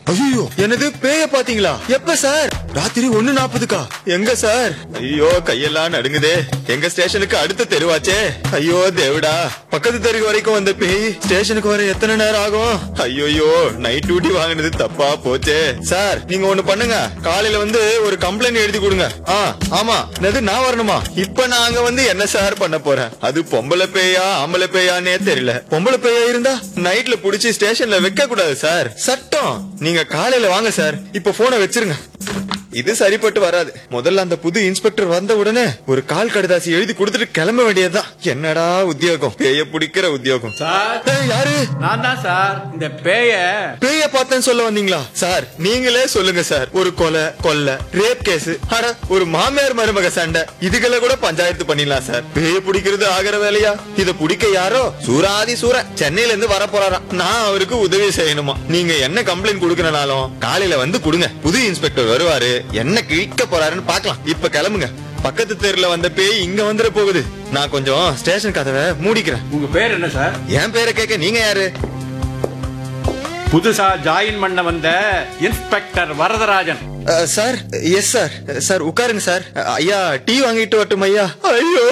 ஐயோ என்னது பேய பாத்தீங்களா எப்ப சார் ராத்திரி ஒண்ணு நாற்பதுக்கா எங்க சார் ஐயோ கையெல்லாம் நடுங்குதே எங்க ஸ்டேஷனுக்கு அடுத்த தெருவாச்சே ஐயோ தேவடா பக்கத்து தெரு வரைக்கும் வந்த பேய் ஸ்டேஷனுக்கு வர எத்தனை நேரம் ஆகும் ஐயோயோ நைட் டியூட்டி வாங்கினது தப்பா போச்சே சார் நீங்க ஒண்ணு பண்ணுங்க காலையில வந்து ஒரு கம்ப்ளைண்ட் எழுதி கொடுங்க ஆ ஆமா என்னது நான் வரணுமா இப்ப நான் அங்க வந்து என்ன சார் பண்ண போறேன் அது பொம்பளை பேயா ஆம்பளை பேயானே தெரியல பொம்பளை பேயா இருந்தா நைட்ல புடிச்சு ஸ்டேஷன்ல வைக்க கூடாது சார் சட்டம் நீங்க காலையில வாங்க சார் இப்ப போனை வச்சிருங்க இது சரிப்பட்டு வராது முதல்ல அந்த புது இன்ஸ்பெக்டர் வந்த உடனே ஒரு கால் கடுதாசி எழுதி கொடுத்துட்டு கிளம்ப வேண்டியதுதான் என்னடா உத்தியோகம் பேய பிடிக்கிற உத்தியோகம் சார் ஏய், யாரு நான் தான் சார் இந்த பேய பேய பார்த்தேன்னு சொல்ல வந்தீங்களா சார் நீங்களே சொல்லுங்க சார் ஒரு கொலை கொல்ல ரேப் கேஸ் அட ஒரு மாமியார் மருமக சண்டை இதுக்கெல்லாம் கூட பஞ்சாயத்து பண்ணிடலாம் சார் பேய பிடிக்கிறது ஆகிற வேலையா இத பிடிக்க யாரோ சூராதி சூர சென்னையில இருந்து வர போறாராம் நான் அவருக்கு உதவி செய்யணுமா நீங்க என்ன கம்ப்ளைண்ட் கொடுக்கறனாலும் காலையில வந்து கொடுங்க புது இன்ஸ்பெக்டர் வருவாரு என்ன கிழிக்க போறாருன்னு பார்க்கலாம் இப்ப கிளம்புங்க பக்கத்து தெருல வந்த பேய் இங்க வந்துட போகுது நான் கொஞ்சம் ஸ்டேஷன் கதவை மூடிக்கிறேன் உங்க பேர் என்ன சார் என் பேரை கேட்க நீங்க யாரு புதுசா ஜாயின் பண்ண வந்த இன்ஸ்பெக்டர் வரதராஜன் அஹ், சார் எஸ் சார் சார் உட்காருங்க சார் ஐயா டீ வாங்கிட்டு வரட்டும் ஐயா ஐயோ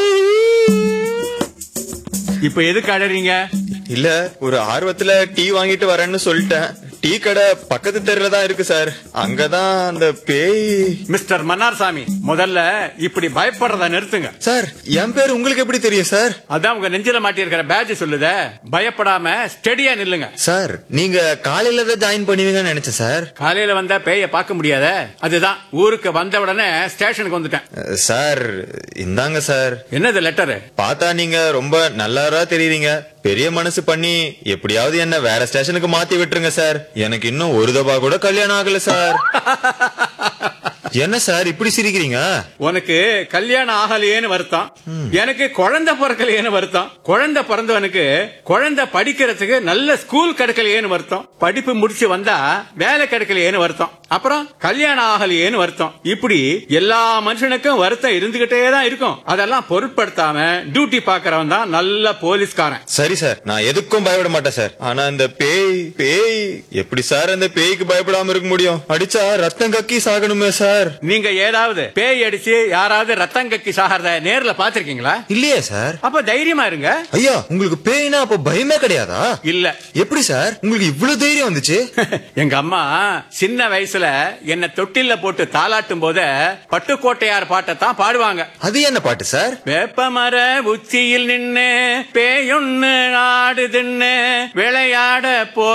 இப்ப எதுக்கு அழறீங்க இல்ல ஒரு ஆர்வத்துல டீ வாங்கிட்டு வரேன்னு சொல்லிட்டேன் டீ கடை பக்கத்து தெருல தான் இருக்கு சார் அங்கதான் அந்த பேய் மிஸ்டர் மன்னார்சாமி முதல்ல இப்படி பயப்படுறத நிறுத்துங்க சார் என் பேர் உங்களுக்கு எப்படி தெரியும் சார் அதான் உங்க நெஞ்சில மாட்டியிருக்கிற பேட்ச் சொல்லுதே பயப்படாம ஸ்டெடியா நில்லுங்க சார் நீங்க காலையில தான் ஜாயின் பண்ணுவீங்கன்னு நினைச்சேன் சார் காலையில வந்தா பேய பார்க்க முடியாத அதுதான் ஊருக்கு வந்த உடனே ஸ்டேஷனுக்கு வந்துட்டேன் அஹ், சார் இந்தாங்க சார் என்னது லெட்டரு பார்த்தா நீங்க ரொம்ப நல்லவரா தெரியுறீங்க பெரிய மனசு பண்ணி எப்படியாவது என்ன வேற ஸ்டேஷனுக்கு மாத்தி விட்டுருங்க சார் எனக்கு இன்னும் ஒரு தபா கூட கல்யாணம் ஆகல சார் என்ன சார் இப்படி சிரிக்கிறீங்க உனக்கு கல்யாணம் ஆகலையேன்னு வருத்தம் எனக்கு குழந்தை பிறக்கலையேன்னு வருத்தம் குழந்தை பிறந்தவனுக்கு குழந்தை படிக்கிறதுக்கு நல்ல ஸ்கூல் கிடைக்கலையேன்னு வருத்தம் படிப்பு முடிச்சு வந்தா வேலை கிடைக்கலையேன்னு வருத்தம் அப்புறம் கல்யாணம் ஆகலையேன்னு வருத்தம் இப்படி எல்லா மனுஷனுக்கும் வருத்தம் இருந்துகிட்டே தான் இருக்கும் அதெல்லாம் பொருட்படுத்தாம டியூட்டி பாக்குறவன் தான் நல்ல போலீஸ்காரன் சரி சார் நான் எதுக்கும் பயப்பட மாட்டேன் சார் ஆனா இந்த பேய் பேய் எப்படி சார் அந்த பேய்க்கு பயப்படாம இருக்க முடியும் அடிச்சா ரத்தம் கக்கி சாகணுமே சார் நீங்க ஏதாவது பேய் அடிச்சு யாராவது ரத்தம் கக்கி சாகிறத நேர்ல பாத்திருக்கீங்களா இல்லையே சார் அப்ப தைரியமா இருங்க ஐயா உங்களுக்கு பேய்னா அப்ப பயமே கிடையாதா இல்ல எப்படி சார் உங்களுக்கு இவ்வளவு தைரியம் வந்துச்சு எங்க அம்மா சின்ன வயசுல என்ன தொட்டில்ல போட்டு தாளாட்டும் போத பட்டுக்கோட்டையார் பாட்டை தான் பாடுவாங்க அது என்ன பாட்டு சார் வேப்பமர உச்சியில் நின்னு பேயொன்னு ஆடுதுன்னு விளையாட போ